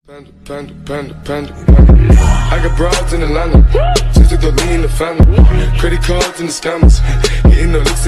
Panda, panda, panda, panda, panda. I got broads in Atlanta. Just to throw me in the family. Credit cards and the scammers. Getting no licks.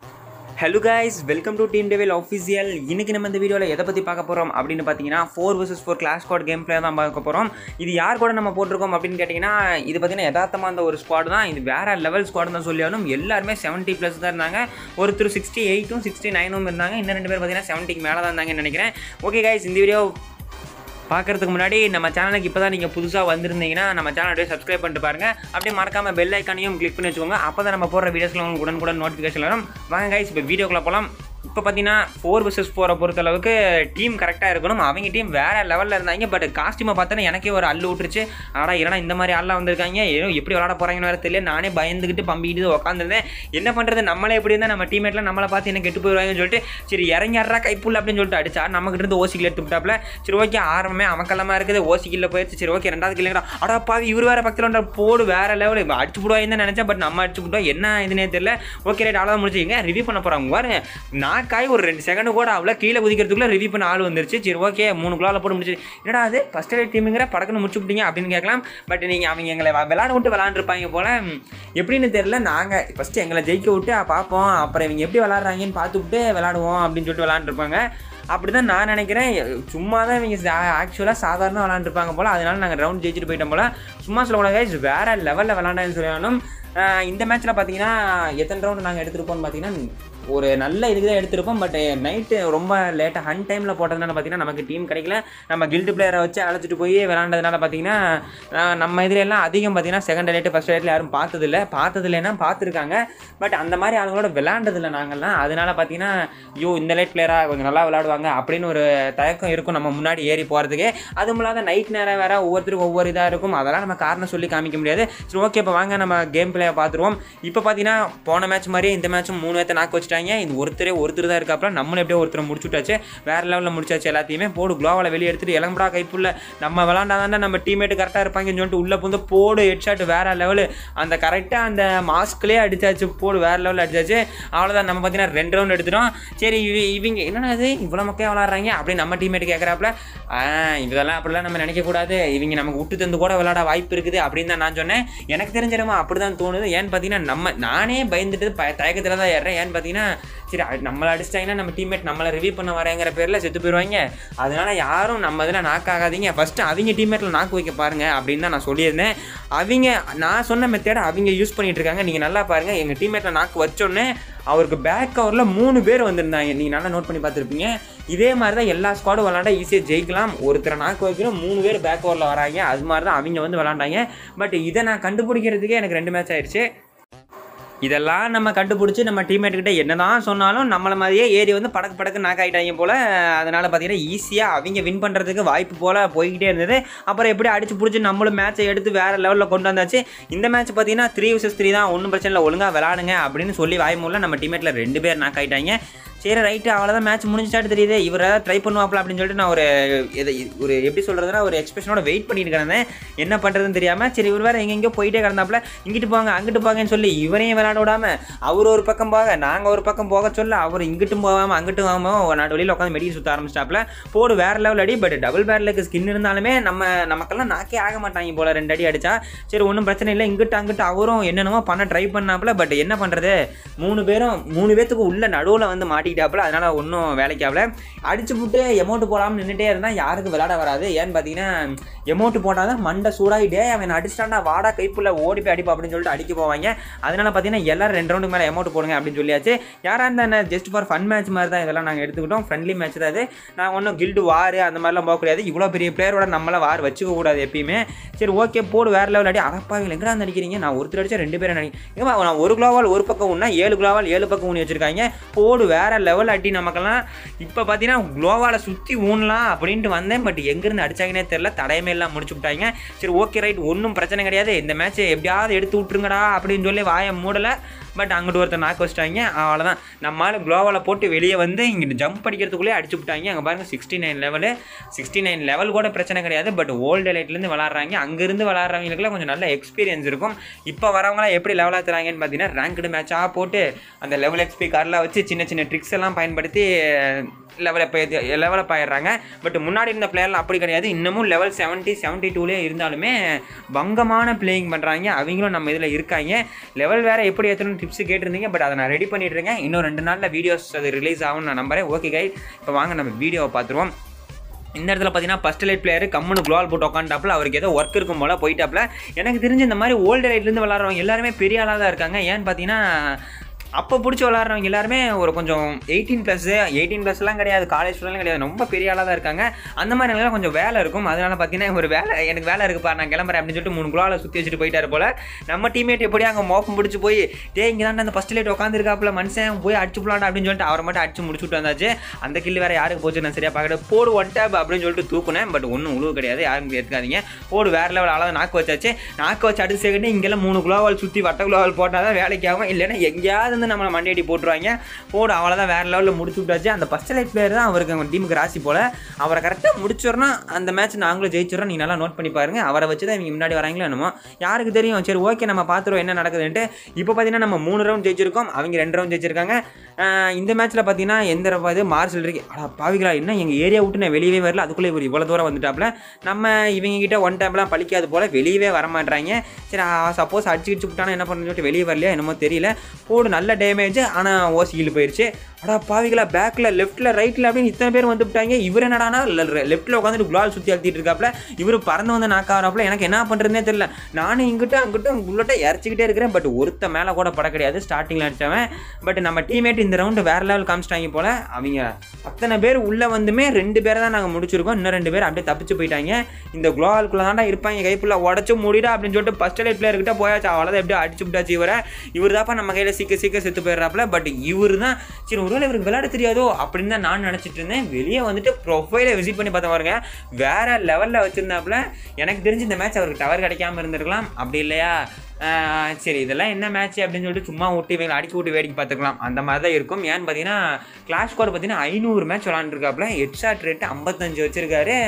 Hello guys welcome to team devil official இன்னைக்கு நம்ம இந்த வீடியோவில் எதை பற்றி பார்க்க போகிறோம் அப்படின்னு பார்த்தீங்கன்னா four vs four class squad game play தான் பார்க்க போகிறோம் இது யார் கூட நம்ம போட்டிருக்கோம் அப்படின்னு கேட்டிங்கன்னா இது பார்த்தீங்கன்னா யதார்த்தமாக அந்த ஒரு ஸ்குவாட் தான் இது வேற லெவல் ஸ்குவாட் தான் சொல்லி ஆகணும் எல்லாருமே செவன்ட்டி ப்ளஸ் தான் இருந்தாங்க ஒருத்தர் சிக்ஸ்டி எயிட்டும் சிக்ஸ்டி நைனும் இருந்தாங்க இன்னும் ரெண்டு பேர் பார்த்தீங்கன்னா செவன்ட்டிக்கு மேலே தான் இருந்தாங்கன்னு நினைக்கிறேன் ஓகே கைஸ் இந்த வீடியோ பார்க்கறதுக்கு முன்னாடி நம்ம சேனலுக்கு இப்போ தான் நீங்கள் புதுசாக வந்திருந்தீங்கன்னா நம்ம சேனல் அப்படியே சப்ஸ்கிரைப் பண்ணிட்டு பாருங்க அப்படியே மறக்காம பெல் ஐக்கானையும் கிளிக் பண்ணி வச்சுக்கோங்க அப்போ தான் நம்ம போடுற வீடியோஸ்ல உங்களுக்கு உடனுக்குடன் நோட்டிஃபிகேஷன் வரும் வாங்க கைஸ் இப்போ வீடியோக்குள்ள போகலாம் இப்போ பார்த்தீங்கன்னா ஃபோர் vs ஃபோரை பொறுத்தளவுக்கு டீம் கரெக்டாக இருக்கணும் அவங்க டீம் வேற லெவலில் இருந்தாங்க பட் காஸ்டியூமை பார்த்தோன்னா எனக்கே ஒரு அள்ளு விட்டுருச்சு ஆடா இல்லைனா இந்த மாதிரி ஆள்லாம் வந்திருக்காங்க ஏதோ எப்படி விளாட போகிறாங்கன்னு வேறு தெரியல நானே பயந்துக்கிட்டு பம்பிக்கிட்டு உட்காந்துருந்தேன் என்ன பண்ணுறது நம்மளே எப்படி இருந்தால் நம்ம டீமேட்லாம் நம்மளை பார்த்து என்ன கெட்டு போயிடுவாங்கன்னு சொல்லிட்டு சரி இறங்கிடுறா கைப்புள்ள அப்படின்னு சொல்லிட்டு அடிச்சா நமக்கு இருந்து ஓசிக்கில் எடுத்து விட்டாப்ல சரி ஓகே ஆரம்பமே அமக்கலமாக இருக்குது ஓசிக்கில் போயிடுச்சு சரி ஓகே ரெண்டாவது கிலோங்கடா அடா பாவி இவர் வேற பக்கத்தில் வந்தா போடு வேற லெவல் அடிச்சு போடுவாங்க தான் நினச்சேன் பட் நம்ம அடிச்சு விட்டோம் என்ன இதுனே தெரியல ஓகே ரைட் அவ்வளோ முடிச்சுங்க ரிவ்யூ பண்ண போகிறாங்க பாருங்க நாக்காய் ஒரு ரெண்டு செகண்ட் கூட அவ்வளோ கீழே குதிக்கிறதுக்குள்ள ரிவ்யூ பண்ண ஆள் வந்துருச்சு சரி ஓகே மூணு குளாவில் போட்டு முடிச்சு என்னடா அது ஃபஸ்ட் எய்ட் டீமுங்கிற படக்குன்னு முடிச்சு விட்டீங்க அப்படின்னு கேட்கலாம் பட் நீங்கள் அவங்க எங்களை வ- விளாட விட்டு விளாண்டுருப்பாங்க போல ம், எப்படின்னு தெரியல நாங்கள் ஃபஸ்ட்டு எங்களை ஜெயிக்க விட்டு அ, பார்ப்போம் அப்புறம் இவங்க எப்படி விளாட்றாங்கன்னு பார்த்துவிட்டு விளாடுவோம் அப்படின்னு சொல்லிட்டு விளாண்டுருப்பாங்க அப்படி தான் நான் நினைக்கிறேன் சும்மா தான் இவங்க ஆக்சுவலாக சாதாரண விளாண்டுருப்பாங்க போல் அதனால நாங்கள் ரவுண்ட் ஜெயிச்சுட்டு போயிட்டோம் போல் சும்மா சொல்லக்கூடாது guys, வேற லெவலில் விளாண்டான்னு சொல்லணும் ஆஹ் இந்த மேட்ச்சில் பார்த்தீங்கன்னா எத்தனை ரவுண்டு நாங்கள் எடுத்திருப்போம்னு பார்த்தீங்கன்னா ஒரு நல்ல இதுக்கு தான் எடுத்திருப்போம் பட் நைட்டு ரொம்ப லேட்டாக ஹன் டைமில் போட்டதுனால பார்த்தீங்கன்னா நமக்கு டீம் கிடைக்கல நம்ம கில்டு பிளேயரை வச்சு அழைச்சிட்டு போய் விளாண்டதுனால பார்த்தீங்கன்னா ஆஹ் நம்ம இதுல எல்லாம் அதிகம் பார்த்தீங்கன்னா செகண்ட் ரேட்டு ஃபஸ்ட் ரேட்டில் யாரும் பார்த்ததில்ல பார்த்ததில்லைன்னா பார்த்துருக்காங்க பட் அந்த மாதிரி ஆளுங்களோட விளாண்டதில்ல நாங்கள்லாம் அதனால பார்த்தீங்கன்னா ஐயோ இந்த லேட் பிளேயராக கொஞ்சம் நல்லா விளாடுவாங்க அப்படின்னு ஒரு தயக்கம் இருக்கும் நம்ம முன்னாடி ஏறி போகிறதுக்கு அதுவும் இல்லாத நைட் நேரம் வேறு ஒவ்வொருத்தருக்கும் ஒவ்வொரு இதாக இருக்கும் அதெல்லாம் நம்ம காரணம் சொல்லி காமிக்க முடியாது சரி ஓகே இப்போ வாங்க நம்ம கேம் பிளேயை பார்த்துருவோம் இப்போ பார்த்தீங்கன்னா போன மேட்ச் மாதிரியே இந்த மேட்ச்சும் மூணு பேர்த்த நாக்கு வச்சுட்டாங்க இது ஒருத்தரே ஒருத்தர் தான் இருக்காப்புல நம்மளும் எப்படியோ ஒருத்தரை முடிச்சு விட்டாச்சு வேற லெவலில் முடிச்சாச்சு எல்லாத்தையுமே போடு குளோவால் வெளியே எடுத்துட்டு இளம்படா கைப்புள்ள நம்ம விளாண்டாதான் நம்ம டீமேட்டு கரெக்டாக இருப்பாங்கன்னு சொல்லிட்டு உள்ளே புந்து போடு ஹெட்ஷாட் வேற லெவலு அந்த கரெக்டாக அந்த மாஸ்க்லேயே அடிச்சாச்சு போடு வேற லெவலில் அடிச்சாச்சு அவ்வளோதான் நம்ம பார்த்தீங்கன்னா ரெண்டு ரவுண்ட் எடுத்துட்டோம் சரி இவ- இவங்க என்னடா இது இவ்வளோ மக்கள் விளாட்றாங்க அப்படின்னு நம்ம டீமேட் கேட்குறாப்புல இதெல்லாம் அப்படிலாம் நம்ம நினைக்கக்கூடாது இவங்க நமக்கு விட்டு தந்து கூட விளாட வாய்ப்பு இருக்குது அப்படின்னு தான் நான் சொன்னேன் எனக்கு தெரிஞ்சிடமா அப்படி தான் தோணுது ஏன்னு பார்த்தீங்கன்னா நம்ம நானே பயந்துட்டு ப தயக்கத்தில் தான் ஏறேன் ஏன்னு பார்த்தீங்கன்னா சரி அது நம்மளை அடிச்சிட்டாங்கன்னா நம்ம டீம்மேட் நம்மளை ரிவ்யூ பண்ண வரேங்கிற பேரில் செத்து போயிடுவாங்க அதனால யாரும் நம்ம இதில் நாக்கு ஆகாதீங்க ஃபஸ்ட்டு அவங்க டீம்மேட்டில் நாக்கு வைக்க பாருங்க அப்படின்னு தான் நான் சொல்லியிருந்தேன் அவங்க நான் சொன்ன மெத்தேடை அவங்க யூஸ் பண்ணிட்டு இருக்காங்க நீங்கள் நல்லா பாருங்கள் எங்கள் டீம்மேட்டில் நாக்கு வச்சோடனே அவருக்கு பேக் கவரில் மூணு பேர் வந்திருந்தாங்க நீங்கள் நல்லா நோட் பண்ணி பார்த்துருப்பீங்க இதே மாதிரி தான் எல்லா ஸ்குவாடும் விளாண்டா ஈஸியாக ஜெயிக்கலாம் ஒருத்தரை நாக்கு வைக்கிறோம் மூணு பேர் பேக் கவரில் வராங்க அது மாதிரி தான் அவங்க வந்து விளாண்டாங்க பட் இதை நான் கண்டுபிடிக்கிறதுக்கே எனக்கு ரெண்டு மேட்ச் ஆயிடுச்சு இதெல்லாம் நம்ம கண்டுபிடிச்சி நம்ம டீம்மேட்டுக்கிட்ட என்ன தான் சொன்னாலும் நம்மளை மாதிரியே ஏறி வந்து படக்கு படக்கு நாக் ஆகிட்டாங்க போல் அதனால் பார்த்தீங்கன்னா ஈஸியாக அவங்க வின் பண்ணுறதுக்கு வாய்ப்பு போல் போய்கிட்டே இருந்தது அப்புறம் எப்படி அடிச்சு பிடிச்சி நம்மளும் மேட்சை எடுத்து வேறு லெவலில் கொண்டு வந்தாச்சு இந்த மேட்ச் பார்த்தீங்கன்னா த்ரீ vs த்ரீ தான் ஒன்றும் பிரச்சனை இல்லை ஒழுங்காக விளாடுங்க அப்படின்னு சொல்லி வாய்மூல நம்ம டீம்மேட்டில் ரெண்டு பேர் நாக் ஆகிட்டாங்க சரி ரைட்டு அவ்வளோதான் மேட்ச் முடிஞ்சாட்டு தெரியுது இவர் ஏதாவது ட்ரை பண்ணுவாப்ல அப்படின்னு சொல்லிட்டு நான் ஒரு எதை ஒரு எப்படி சொல்கிறதுனா ஒரு எக்ஸ்பிரஷனோட வெயிட் பண்ணிட்டு கிடந்தேன் என்ன பண்ணுறதுன்னு தெரியாமல் சரி இவர் வேறு எங்கெங்கேயோ போயிட்டே கிடந்தாப்புல இங்கிட்டு போங்க அங்கிட்டு போங்கன்னு சொல்லி இவரையும் விளையாட விடாம அவர் ஒரு பக்கம் போக நாங்கள் ஒரு பக்கம் போக சொல்ல அவர் இங்கிட்டும் போகாமல் அங்கிட்டும் போகாமல் நாடு வெளியில் உட்காந்து மெடிக்கல் சுற்ற ஆரம்பிச்சிட்டாப்புல போடு வேறு லெவல் அடி பட் டபுள் பேரலுக்கு ஸ்கின் இருந்தாலுமே நம்ம நமக்கெல்லாம் நாக்கே ஆக மாட்டாங்க போல ரெண்டு அடி அடிச்சா சரி ஒன்றும் பிரச்சனை இல்லை இங்கிட்டு அங்கிட்டு அவரும் என்னென்னமோ பண்ண ட்ரை பண்ணாப்புல பட் என்ன பண்ணுறது மூணு பேரும் மூணு பேத்துக்கு உள்ள நடுவில் வந்து மாட்டிக்கிட்டாப்புல அதனால ஒன்றும் வேலைக்கு ஆகல அடிச்சு விட்டு எமௌண்ட் போடாமல் நின்றுட்டே இருந்தால் யாருக்கும் விளையாட வராது ஏன்னு பார்த்தீங்கன்னா எமௌண்ட் போட்டால் தான் மண்டை சூடாகிட்டே அவன் அடிச்சிட்டாண்டா வாடா கைப்புள்ள ஓடி போய் அடிப்பா அப்படின்னு சொல்லிட்டு அடிக்க போவாங்க அதனால பார்த்தீங்கன்னா எல்லாரும் ரெண்டு ரவுண்டுக்கு மேலே எமௌண்ட் போடுங்க அப்படின்னு சொல்லியாச்சு யாராக இருந்தால் என்ன ஜஸ்ட் ஃபார் ஃபன் மேட்ச் மாதிரி தான் இதெல்லாம் நாங்கள் எடுத்துக்கிட்டோம் ஃப்ரெண்ட்லி மேட்ச் தான் அது நான் ஒன்றும் கில்டு வார் அந்த மாதிரிலாம் போகக்கூடாது இவ்வளோ பெரிய பிளேயரோட நம்மள வார் வச்சுக்க கூடாது எப்பயுமே சரி ஓகே போடு வேறு லெவல் அடி அடப்பாவிங்க எங்கடா வந்து அடிக்கிறீங்க நான் ஒருத்தர் அடிச்சா ரெண்டு பேரும் அடி ஏமா நான் ஒரு குளோவால் ஒரு பக்கம் ஒன்றா ஏழு குளோவால் ஏழு பக்கம் ஊனி வச்சிருக்காங்க போடு வேற லெவல் அடி நமக்கெல்லாம் இப்போ பார்த்தீங்கன்னா குளோவாலை சுற்றி ஊனலாம் அப்படின்ட்டு வந்தேன் பட் எங்கேருந்து அடிச்சாங்கன்னே தெரில தடையமே எல்லாம் முடிச்சு விட்டாங்க சரி ஓகே ரைட் ஒன்றும் பிரச்சனை கிடையாது இந்த மேட்ச்சை எப்படியாவது எடுத்து விட்ருங்கடா அப்படின்னு சொல்லி வாயை மூடலை பட் அங்கிட்டு ஒருத்தர் நாக்கு வச்சிட்டாங்க அவ்வளோதான் நம்மளால் குளோவால் போட்டு வெளியே வந்து இங்கிட்டு ஜம்ப் அடிக்கிறதுக்குள்ளே அடிச்சு விட்டாங்க அங்கே பாருங்கள் sixty nine level sixty nine level கூட பிரச்சனை கிடையாது பட் ஓல்டு லைட்லேருந்து விளாட்றாங்க அங்கேருந்து விளாட்றவங்களுக்குலாம் கொஞ்சம் நல்ல எக்ஸ்பீரியன்ஸ் இருக்கும் இப்போ வரவங்களாம் எப்படி லெவல் ஆத்துறாங்கன்னு பார்த்தீங்கன்னா ரேங்க்டு மேட்சாக போட்டு அந்த லெவல் எக்ஸ்பி கார்டெலாம் வச்சு சின்ன சின்ன ட்ரிக்ஸ் எல்லாம் பயன்படுத்தி லெவலப் லெவலப் ஆயிடுறாங்க பட் முன்னாடி இருந்த பிளேயர்லாம் அப்படி கிடையாது இன்னமும் லெவல் செவன்ட்டி செவன்ட்டி டூலே இருந்தாலுமே பங்கமான பிளேயிங் பண்ணுறாங்க அவங்களும் நம்ம இதில் இருக்காங்க லெவல் வேறு எப்படி ஏற்றணும் டிப்ஸ் கேட்டிருந்தீங்க பட் அதை நான் ரெடி பண்ணிட்டு இருக்கேன் இன்னும் ரெண்டு நாளில் வீடியோஸ் அது ரிலீஸ் ஆகும்னு நான் நம்புறேன் ஓகே கை இப்போ வாங்க நம்ம வீடியோவை பார்த்துருவோம் இந்த இடத்துல பார்த்தீங்கன்னா ஃபஸ்ட் லைட் பிளேயர் கம்முனு குளோல் போட்டு உட்காந்துட்டாப்புல அவருக்கு ஏதோ ஒர்க் இருக்கும் போல போயிட்டாப்புல எனக்கு தெரிஞ்சு இந்த மாதிரி ஓல்டு லைட்லேருந்து விளாட்றவங்க எல்லாருமே பெரிய ஆளாக தான் இருக்காங்க ஏன்னு பார்த்தீங்கன்னா அப்போ பிடிச்சி விளாட்றவங்க எல்லாருமே ஒரு கொஞ்சம் எயிட்டீன் ப்ளஸ் எயிட்டீன் ப்ளஸ்லாம் கிடையாது காலேஜ் ஸ்டூடெண்ட்லாம் கிடையாது ரொம்ப பெரிய ஆளாக தான் இருக்காங்க அந்த மாதிரி எல்லாம் கொஞ்சம் வேலை இருக்கும் அதனால பார்த்தீங்கன்னா ஒரு வேலை எனக்கு வேலை இருக்குப்பா நான் கிளம்புறேன் அப்படின்னு சொல்லிட்டு மூணு குளாவில் சுற்றி வச்சுட்டு போயிட்டாரு போல நம்ம டீமேட் எப்படி அங்கே மோப்பம் பிடிச்சி போய் டே இங்கே தான் அந்த ஃபஸ்ட் லைட் உட்காந்துருக்காப்புல மனுஷன் போய் அடிச்சு போலாண்டா அப்படின்னு சொல்லிட்டு அவரை மட்டும் அடிச்சு முடிச்சுட்டு வந்தாச்சு அந்த கில்லு வேறு யாருக்கு போச்சு நான் சரியாக பார்க்கல போடு ஒன் டேப் அப்படின்னு சொல்லிட்டு தூக்குனேன் பட் ஒன்றும் உழுவு கிடையாது யாரும் எடுக்காதீங்க போடு வேறு லெவல் ஆளாக நாக்கு வச்சாச்சு நாக்கு வச்சு அடுத்த செகண்ட் இங்கெல்லாம் மூணு குளோவால் சுற்றி வட்ட குளோவால் போட்டால் தான் வேலைக்கு ஆகும் இல்லைன்னா எங்கேயாவது வந்து நம்மளை மண்டையடி போட்டுருவாங்க போடு அவ்வளோதான் வேறு லெவலில் முடிச்சு விட்டாச்சு அந்த ஃபஸ்ட் லைட் பிளேயர் தான் அவருக்கு அவங்க டீமுக்கு ராசி போல் அவரை கரெக்டாக முடிச்சிடணும் அந்த மேட்ச் நாங்களும் ஜெயிச்சிடறோம் நீங்கள் நல்லா நோட் பண்ணி பாருங்க அவரை வச்சு தான் இவங்க முன்னாடி வராங்களோ என்னமோ யாருக்கு தெரியும் சரி ஓகே நம்ம பார்த்துருவோம் என்ன நடக்குதுன்ட்டு இப்போ பார்த்தீங்கன்னா நம்ம மூணு ரவுண்ட் ஜெயிச்சிருக்கோம் அவங்க ரெண்டு ரவுண்ட் ஜெயிச்சிருக்காங்க ஆஹ் இந்த மேட்ச்சில் பார்த்தீங்கன்னா எந்த ரவா இது மார்சல் இருக்கு அடா பாவிகளா என்ன எங்கள் ஏரியா விட்டு நான் வெளியவே வரல அதுக்குள்ளே இவர் இவ்வளோ தூரம் வந்துட்டாப்புல நம்ம இவங்க கிட்ட ஒன் டைம்லாம் பழிக்காது போல் வெளியவே வர மாட்றாங்க சரி சப்போஸ் அடிச்சு கிடிச்சு விட்டானா என்ன பண்ணுன்னு சொல்லிட்டு வெளியே வரலையா என்னமோ தெரியல போடு நல்ல டேமேஜ் ஆனால் ஓசியில் போயிடுச்சு அடா பாவிகளா பேக்கில் லெஃப்ட்டில் ரைட்டில் அப்படின்னு இத்தனை பேர் வந்து விட்டாங்க இவர் என்னடானா லெஃப்ட்டில் உட்காந்துட்டு குளால் சுற்றி அழுத்திட்டு இருக்காப்புல இவர் பறந்து வந்து நாக்காகிறாப்புல எனக்கு என்ன பண்ணுறதுனே தெரியல நானும் இங்கிட்ட அங்கிட்ட புல்லட்டை இறச்சிக்கிட்டே இருக்கிறேன் பட் ஒருத்த மேலே கூட பட கிடையாது ஸ்டார்டிங்கில் அடித்தவன் பட் நம்ம டீமேட் இந்த ரவுண்டு வேறு லெவல் காமிச்சிட்டாங்க போல் அவங்க அத்தனை பேர் உள்ளே வந்துமே ரெண்டு பேரை தான் நாங்கள் முடிச்சிருக்கோம் இன்னும் ரெண்டு பேர் அப்படியே தப்பிச்சு போயிட்டாங்க இந்த குளோவால்குள்ளே தான்டா இருப்பாங்க கைப்புள்ள உடச்சு மூடிடா அப்படின்னு சொல்லிட்டு ஃபஸ்ட் லைட் பிளேயர்கிட்ட போயாச்சு அவ்வளோதான் எப்படியோ அடிச்சு விட்டாச்சு இவரை இவர் தான்ப்பா நம்ம கையில் சீக்கிரம் சீக்கிரம் செத்து போயிடுறாப்புல பட் இவர் தான் சரி ஒருவேளை இவருக்கு விளையாட தெரியாதோ அப்படின்னு தான் நான் நினச்சிட்டு இருந்தேன் வெளியே வந்துட்டு ப்ரொஃபைலை விசிட் பண்ணி பார்த்தா பாருங்க வேற லெவலில் வச்சுருந்தாப்புல எனக்கு தெரிஞ்சு இந்த மேட்ச் அவருக்கு டவர் கிடைக்காம இருந்திருக்கலாம் அப்படி இல்லையா ஆஹ் சரி இதெல்லாம் என்ன மேட்ச் அப்படின்னு சொல்லிட்டு சும்மா விட்டு இவங்களை அடிச்சு விட்டு வேடிக்கை பார்த்துக்கலாம் அந்த மாதிரி தான் இருக்கும் ஏன்னு பார்த்தீங்கன்னா கிளாஸ் ஸ்கோர் பார்த்தீங்கன்னா ஐநூறு மேட்ச் விளாண்டுருக்காப்புல ஹெட்ஷாட் ரேட்டு ஐம்பத்தஞ்சு வச்சிருக்காரு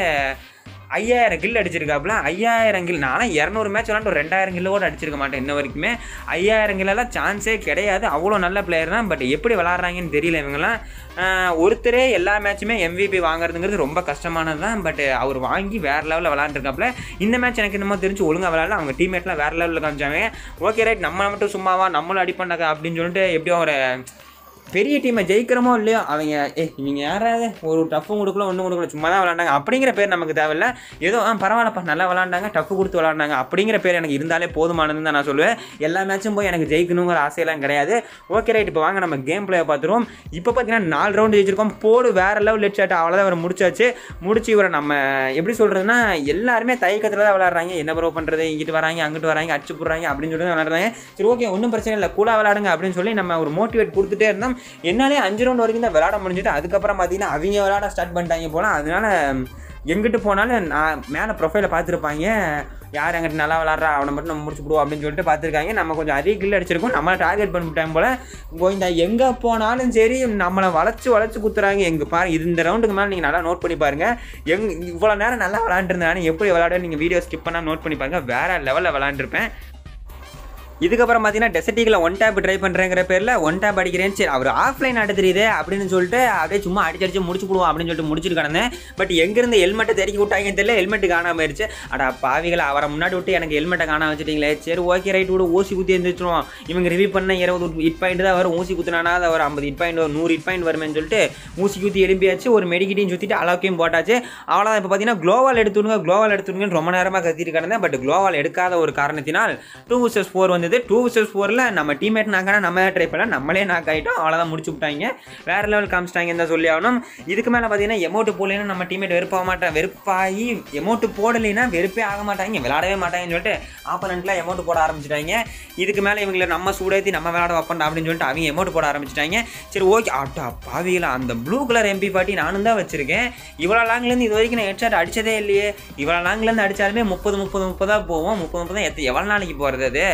ஐயாயிரம் கில் அடிச்சிருக்காப்புல ஐயாயிரம் கில் நானும் இரநூறு மேட்ச் விளாண்டு ஒரு ரெண்டாயிரம் கில்லோ கூட அடிச்சிருக்க மாட்டேன் இன்ன வரைக்குமே ஐயாயிரம் கில்லெல்லாம் சான்ஸே கிடையாது அவ்வளோ நல்ல பிளேயர் தான் பட் எப்படி விளாட்றாங்கன்னு தெரியல இவங்கெல்லாம் ஆஹ் ஒருத்தரே எல்லா மேட்சுமே எம்விபி வாங்குறதுங்கிறது ரொம்ப கஷ்டமானது தான் பட் அவர் வாங்கி வேறு லெவலில் விளாண்டுருக்காப்புல இந்த மேட்ச் எனக்கு என்னமோ தெரிஞ்சு ஒழுங்காக விளாட்ல அவங்க டீம்மேட்லாம் வேறு லெவலில் காமிச்சாங்க ஓகே ரைட் நம்ம மட்டும் சும்மாவா நம்மளும் அடிப்பண்டாங்க அப்படின்னு சொல்லிட்டு எப்படியும் ஒரு பெரிய டீமை ஜெயிக்கிறோமோ இல்லையோ அவங்க ஏ இவங்க யாராவது ஒரு டஃப்பும் கொடுக்கல ஒன்றும் கொடுக்கல சும்மா தான் விளாண்டாங்க அப்படிங்கிற பேர் நமக்கு தேவையில்ல ஏதோ ஆ பரவாயில்லப்பா நல்லா விளாண்டாங்க டஃப்பு கொடுத்து விளாண்டாங்க அப்படிங்கிற பேர் எனக்கு இருந்தாலே போதுமானதுன்னு தான் நான் சொல்லுவேன் எல்லா மேட்சும் போய் எனக்கு ஜெயிக்கணுங்கிற ஆசையெல்லாம் கிடையாது ஓகே ரைட் இப்போ வாங்க நம்ம கேம் பிளேயை பார்த்துருவோம் இப்போ பார்த்தீங்கன்னா நாலு ரவுண்டு ஜெயிச்சிருக்கோம் போடு வேறு லெவல் லெட் ஷாட் அவ்வளோதான் இவரை முடிச்சாச்சு முடிச்சு இவரை நம்ம எப்படி சொல்கிறதுனா எல்லாருமே தயக்கத்தில் தான் விளாட்றாங்க என்ன ப்ரோ பண்ணுறது இங்கிட்டு வராங்க அங்கிட்டு வராங்க அடிச்சு போடுறாங்க அப்படின்னு சொல்லி தான் விளாட்றாங்க சரி ஓகே ஒன்றும் பிரச்சனை இல்லை கூலாக விளாடுங்க அப்படின்னு சொல்லி நம்ம ஒரு மோட்டிவேட் கொடுத்துட்டே இருந்தோம் என்னாலே அஞ்சு ரவுண்ட் வரைக்கும் தான் விளாட முடிஞ்சுட்டு அதுக்கப்புறம் பார்த்தீங்கன்னா அவங்க விளாட ஸ்டார்ட் பண்ணிட்டாங்க போல அதனால எங்கிட்டு போனாலும் நான் மேலே ப்ரொஃபைலை பார்த்துருப்பாங்க யார் எங்கிட்ட நல்லா விளாட்றா அவனை மட்டும் நம்ம முடிச்சு போடுவோம் அப்படின்னு சொல்லிட்டு பார்த்துருக்காங்க நம்ம கொஞ்சம் அதிக கில் அடிச்சிருக்கோம் நம்மளை டார்கெட் பண்ணிவிட்டாங்க போல கோவிந்தா எங்கே போனாலும் சரி நம்மளை வளைச்சு வளைச்சு குத்துறாங்க எங்கே பாரு இது இந்த ரவுண்டுக்கு மேலே நீங்கள் நல்லா நோட் பண்ணி பாருங்கள் எங் இவ்வளோ நேரம் நல்லா விளாண்டுருந்தேன் எப்படி விளாட நீங்கள் வீடியோ ஸ்கிப் பண்ணால் நோட் பண்ணி பாருங்கள் வேறு லெவலில் விளாண்டுருப்பேன் இதுக்கப்புறம் பார்த்தீங்கன்னா டெசர்ட்டிக்கில் ஒன் டேப் ட்ரை பண்ணுறேங்கிற பேரில் ஒன் டேப் அடிக்கிறேன் சரி அவர் ஆஃப்லைன் ஆட தெரியுது அப்படின்னு சொல்லிட்டு அப்படியே சும்மா அடிச்சு அடிச்சு முடிச்சு போடுவோம் அப்படின்னு சொல்லிட்டு முடிச்சுட்டு கிடந்தேன் பட் எங்கேருந்து ஹெல்மெட்டை தெறிக்கி விட்டாங்கன்னு தெரியல ஹெல்மெட் காணாம போயிருச்சு அடா பாவிகளை அவரை முன்னாடி விட்டு எனக்கு ஹெல்மெட்டை காணாம வச்சுட்டீங்களே சரி ஓகே ரைட் விடு ஊசி குத்தி எழுந்திரிச்சிருவோம் இவங்க ரிவ்யூ பண்ண இருபது ஹிட் பாயிண்ட் தான் வரும் ஊசி குத்துனானா அது ஒரு ஐம்பது ஹிட் பாயிண்ட் ஒரு நூறு ஹிட் பாயிண்ட் வருமேன்னு சொல்லிட்டு ஊசி குத்தி எழும்பியாச்சு ஒரு மெடிக்கிட்டையும் சுற்றிட்டு அளவுக்கையும் போட்டாச்சு அவ்வளோதான் இப்போ பார்த்தீங்கன்னா குளோவால் எடுத்துடுங்க குளோவால் எடுத்துடுங்கன்னு ரொம்ப நேரமாக கத்திட்டு கிடந்தேன் பட் குளோவால் எடுக்காத ஒரு காரணத்தினால் டூ வர்சஸ் ஃபோர் வந்தது டூ வர்சஸ் ஃபோரில் நம்ம டீம்மேட் நாக்கான நம்ம ட்ரை பண்ணல நம்மளே நாக் ஆகிட்டோம் அவ்வளோதான் முடிச்சு விட்டாங்க வேறு லெவல் காமிச்சிட்டாங்க தான் சொல்லி ஆகணும் இதுக்கு மேலே பார்த்தீங்கன்னா எமௌண்ட் போடலைன்னா நம்ம டீம்மேட் வெறுப்பாக மாட்டேன் வெறுப்பாகி எமௌண்ட் போடலைன்னா வெறுப்பே ஆக மாட்டாங்க விளாடவே மாட்டாங்கன்னு சொல்லிட்டு ஆப்பனண்ட்லாம் எமௌண்ட் போட ஆரம்பிச்சிட்டாங்க இதுக்கு மேலே இவங்களை நம்ம சூடேற்றி நம்ம விளாட வைப்போம் அப்படின்னு சொல்லிட்டு அவங்க எமௌண்ட் போட ஆரம்பிச்சிட்டாங்க சரி ஓகே ஆட்டா பாவிகளா அந்த ப்ளூ கலர் எம்பி பாட்டி நானும் தான் வச்சிருக்கேன் இவ்வளோ லாங்லேருந்து இது வரைக்கும் நான் ஹெட்ஷாட் அடிச்சதே இல்லையே இவ்வளோ லாங்லேருந்து அடித்தாலுமே முப்பது முப்பது முப்பதாக போவோம் முப்பது முப்பது எத்த எவ்வளோ நாளைக்கு போகிறது அது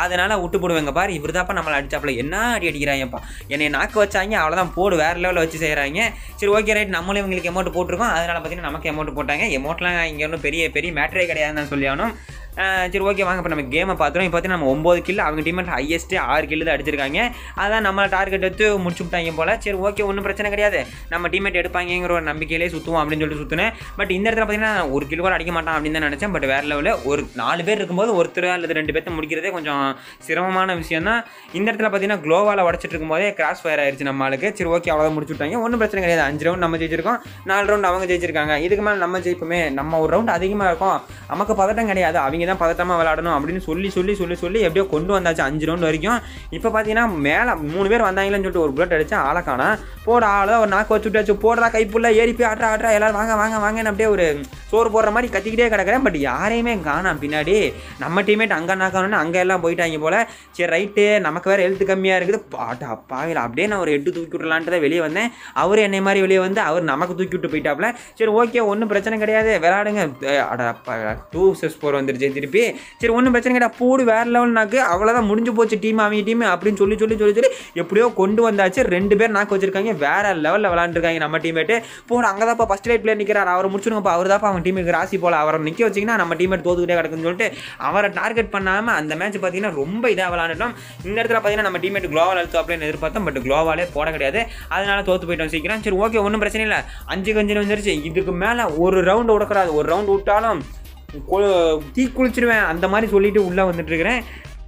அதனால் விட்டு போடுவேங்க பாரு இவர் தாப்பா நம்மளை அடிச்சாப்புல என்ன அடி அடிக்கிறாங்கப்பா என்னை நாக்கு வச்சாங்க அவ்வளோதான் போடு வேறு லெவலில் வச்சு செய்கிறாங்க சரி ஓகே ரைட் நம்மளும் இவங்களுக்கு அமௌண்ட் போட்டிருக்கோம் அதனால் பார்த்தீங்கன்னா நமக்கு அமௌண்ட் போட்டாங்க அமௌண்ட்லாம் இங்கே ஒன்றும் பெரிய பெரிய மேட்டரே கிடையாதுன்னு நான் சொல்லி ஆகணும் அஹ் சரி ஓகே வாங்க இப்போ நம்ம கேமை பார்த்துருவோம் இப்போ பார்த்தீங்கன்னா நம்ம ஒம்பது கில் அவங்க டீமெண்ட் ஹையஸ்ட்டு ஆறு கில்லு தான் அடிச்சிருக்காங்க அதான் நம்மளை டார்கெட் எடுத்து முடிச்சு விட்டாங்க போல் சரி ஓகே ஒன்றும் பிரச்சனை கிடையாது நம்ம டீமேட் எடுப்பாங்கிற ஒரு நம்பிக்கையிலே சுற்றுவோம் அப்படின்னு சொல்லிட்டு சுற்றுனேன் பட் இந்த இடத்துல பார்த்தீங்கன்னா ஒரு கிலோ கூட அடிக்க மாட்டான் அப்படின்னு தான் நினச்சேன் பட் வேறு லெவலில் ஒரு நாலு பேர் இருக்கும்போது ஒருத்தர் அல்லது ரெண்டு பேர்த்த முடிக்கிறதே கொஞ்சம் சிரமமான விஷயம் தான் இந்த இடத்துல பார்த்தீங்கன்னா குளோவால் உடச்சிட்டு இருக்கும்போதே கிராஸ் ஃபயர் ஆயிடுச்சு நம்ம ஆளுக்கு சரி ஓகே அவ்வளோதான் முடிச்சு விட்டாங்க ஒன்றும் பிரச்சனை கிடையாது அஞ்சு ரவுண்ட் நம்ம ஜெயிச்சிருக்கோம் நாலு ரவுண்ட் அவங்க ஜெயிச்சிருக்காங்க இதுக்கு மேலே நம்ம ஜெயிப்போமே நம்ம ஒரு ரவுண்ட் அதிகமாக இருக்கும் நமக்கு பதட்டம் கிடையாது அவங்க தான் பதட்டமாக விளாடணும் அப்படின்னு சொல்லி சொல்லி சொல்லி சொல்லி எப்படியோ கொண்டு வந்தாச்சு அஞ்சு ரவுண்ட் வரைக்கும் இப்போ பார்த்தீங்கன்னா மேலே மூணு பேர் வந்தாங்களேன்னு சொல்லிட்டு ஒரு புல்லட் அடிச்சா ஆளை காணா போட ஆளை ஒரு நாக்கு வச்சு விட்டாச்சு போடுறா கைப்புள்ள ஏறி போய் ஆட்ரா ஆட்ரா எல்லாரும் வாங்க வாங்க வாங்கன்னு அப்படியே ஒரு சோறு போடுற மாதிரி கத்திக்கிட்டே கிடக்கிறேன் பட் யாரையுமே காணாம் பின்னாடி நம்ம டீமேட் அங்கே நாக்கணும்னு அங்கே எல்லாம் போயிட்டாங்க போல சரி ரைட்டு நமக்கு வேறு எழுத்து கம்மியாக இருக்குது பாட்டா பாவில் அப்படியே நான் ஒரு எட்டு தூக்கி விடலான்ட்டு தான் வெளியே வந்தேன் அவர் என்னை மாதிரி வெளியே வந்து அவர் நமக்கு தூக்கி விட்டு போயிட்டாப்ல சரி ஓகே ஒன்றும் பிரச்சனை கிடையாது விளாடுங்க அஹ் அட டூ செஸ் ஃபோர் வந்துருச்சு திருப்பி சரி ஒன்றும் பிரச்சனை கிடையாது போடு வேறு லெவல்னாக்கு அவ்வளோதான் முடிஞ்சு போச்சு டீம் அவங்க டீம் அப்படின்னு சொல்லி சொல்லி சொல்லி சொல்லி எப்படியோ கொண்டு வந்தாச்சு ரெண்டு பேர் நாக்கு வச்சிருக்காங்க வேற லெவலில் விளாண்டுருக்காங்க நம்ம டீமேட்டு போடு அங்கே தான்ப்பா ஃபஸ்ட் லைட் பிளேயர் நிற்கிறார் அவரை முடிச்சுடுங்கப்பா அவர் தான்ப்பா அவங்க டீமுக்கு ராசி போல அவரை நிற்க வச்சிங்கன்னா நம்ம டீமேட் தோத்துக்கிட்டே கிடக்குன்னு சொல்லிட்டு அவரை டார்கெட் பண்ணாமல் அந்த மேட்ச் பார்த்தீங்கன்னா ரொம்ப இதாக விளாண்டுட்டோம் இந்த இடத்துல பார்த்தீங்கன்னா நம்ம டீமேட் குளோவால் அழுத்தம் அப்படின்னு எதிர்பார்த்தோம் பட் குளோவாலே போட கிடையாது அதனால தோத்து போயிட்டோம் சீக்கிரம் சரி ஓகே ஒன்றும் பிரச்சனை இல்லை அஞ்சு கஞ்சு வந்துருச்சு இதுக்கு மேலே ஒரு ரவுண்டு விடக்கூடாது ஒரு ரவுண்டு விட்டாலும் கொ- தீ குளிச்சிடுவேன் அந்த மாதிரி சொல்லிட்டு உள்ளே வந்துட்டு இருக்கிறேன்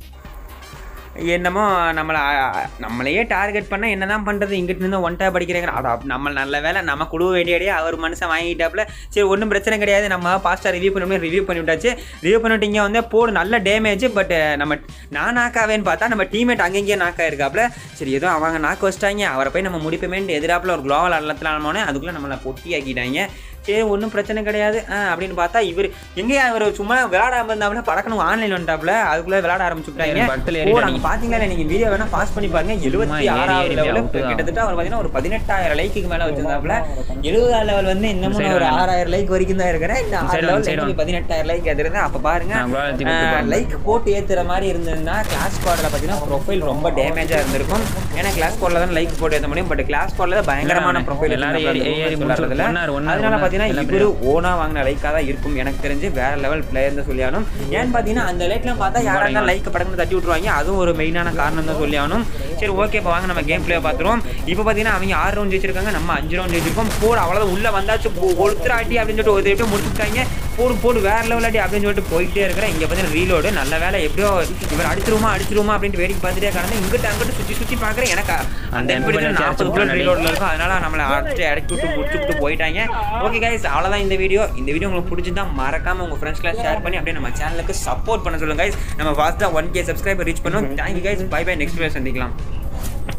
என்னமோ நம்மளை அ, நம்மளையே டார்கெட் பண்ண என்ன தான் பண்ணுறது இங்கிட்டு இருந்து ஒன் டேப் அடிக்கிறாங்க அட நம்ம நல்ல வேலை நம்ம குழு வேண்டியடியே அவர் மனுஷன் வாங்கிட்டாப்புல சரி ஒன்றும் பிரச்சனை கிடையாது நம்ம ஃபாஸ்ட்டாக ரிவ்யூ பண்ணி ரிவ்யூ பண்ணி விட்டாச்சு ரிவ்யூ பண்ணிட்டு இங்கே வந்து போடு நல்ல டேமேஜ் பட் நம்ம நான் நாக்காவேன்னு பார்த்தா நம்ம டீமேட் அங்கங்கேயே நாக்கா இருக்காப்புல சரி ஏதோ அவங்க நாக்கு வச்சிட்டாங்க அவரை போய் நம்ம முடிப்போமேன்ட்டு எதிராப்புல ஒரு குளோவல் அல்லத்தில் ஆனோடனே அதுக்குள்ளே நம்மளை பொட்டி ஆக்கிட்டாங்க சரி ஒன்றும் பிரச்சனை கிடையாது ஆ, அப்படின்னு பார்த்தா இவர் எங்கேயா இவர் சும்மா விளையாடாம இருந்தாப்புல படக்கணும் ஆன்லைன் வந்துட்டாப்புல அதுக்குள்ளே விளையாட ஆரம்பிச்சுட்டாங்க படத்துல ஓ, ஏறிட்டாங்க. நாங்க பாத்தீங்களா நீங்க வீடியோ வேணா பாஸ் பண்ணி பாருங்க எழுபத்தி ஏறி ஆறாவது ஏறி லெவல் out தான். கிட்டத்தட்ட அவர் பாத்தீங்கன்னா ஒரு பதினெட்டாயிரம் லைக்குக்கு மேல வச்சிருந்தாப்புல எழுபதாயிரம் லெவல் வந்து இன்னமும் சரி, நான் ஒரு வேணாம். ஆறாயிரம் லைக் வரைக்கும் தான் இருக்கிறேன் இந்த ஆறு சரி, லெவல் சரி, எனக்கு பதினெட்டாயிரம் லைக் எதிர்ந்து அப்ப பாருங்க நான் கூட ஏத்தி கொடுத்துருப்பேன். லைக் போட்டு ஏத்துற மாதிரி இருந்ததுன்னா கிளாஸ் ஸ்குவாட்ல பாத்தீங்கன்னா ப்ரொஃபைல் ரொம்ப டேமேஜா இருந்திருக்கும் ஏன்னா கிளாஸ் ஸ்குவாட்ல தான் லைக் போட்டு ஏத்த முடியும் பட் கிளாஸ் ஸ்குவாட்ல தான் பயங்கரமான எல்லாரும் ப்ரொஃபைல் எல்லாரும் ஏறி- ஏறி முடிச்சு ஒன்னார், ஒன்னார், அதனால ஒன்னார். பாத்தீங்கன்னா எல்லாம் இவரு ஓனா வாங்கின லைக்காக தான் இருக்கும் எனக்கு தெரிஞ்சு வேற லெவல் பிளேயர் தான் சொல்லி ஆகணும் ஏன்னு பார்த்தீங்கன்னா அந்த லைக்லாம் பார்த்தா யாராக லைக் படக்குன்னு தட்டி விட்ருவாங்க அதுவும் ஒரு மெயினான காரணம் தான் சொல்லி ஆகணும் சரி ஓகே இப்போ வாங்க நம்ம கேம் பிளே பார்த்துருவோம் இப்போ பார்த்தீங்கன்னா அவங்க ஆறு ரவுண்ட் ஜெயிச்சிருக்காங்க நம்ம அஞ்சு ரவுண்ட் ஜெயிச்சிருக்கோம் போடு அவ்வளோதான் உள்ள வந்தாச்சு ஒருத்தர் ஆட்டி அப்படின்னு சொல்லிட்டு ஒரு எப்படியோ முடிச்சுட்டாங்க போடு போடு வேற லெவல் அடி அப்படின்னு சொல்லிட்டு போயிட்டே இருக்கிறேன் இங்கே பார்த்தீங்கன்னா ரீலோடு நல்ல வேலை எப்படியோ இவர் அடிச்சிருமா அடிச்சிருமா அப்படின்ட்டு வேடிக்கை பார்த்துட்டே கடந்து இங்கிட்ட அங்கிட்டு சுற்றி சுற்றி பார்க்குறேன் எனக்கு அந்த அந்த எப்படி MP நாற்பது அடிச்சு ரீலோடில் இருக்கும் அதனால நம்மளை அடிச்சு அடிச்சு விட்டு முடிச்சு விட்டு போயிட்டாங்க ஓகே கைஸ் அவ்வளோதான் இந்த வீடியோ இந்த வீடியோ உங்களுக்கு பிடிச்சிருந்தா மறக்காம உங்க ஃப்ரெண்ட்ஸ்லாம் ஷேர் பண்ணி அப்படியே நம்ம சேனலுக்கு சப்போர்ட் பண்ண சொல்லுங்க கைஸ் நம்ம ஃபாஸ்ட்டாக ஒன் கே சப்ஸ்கிரைபர் ரீச் பண்ணுவோம் thank you guys bye bye next video சந்திக்கலாம்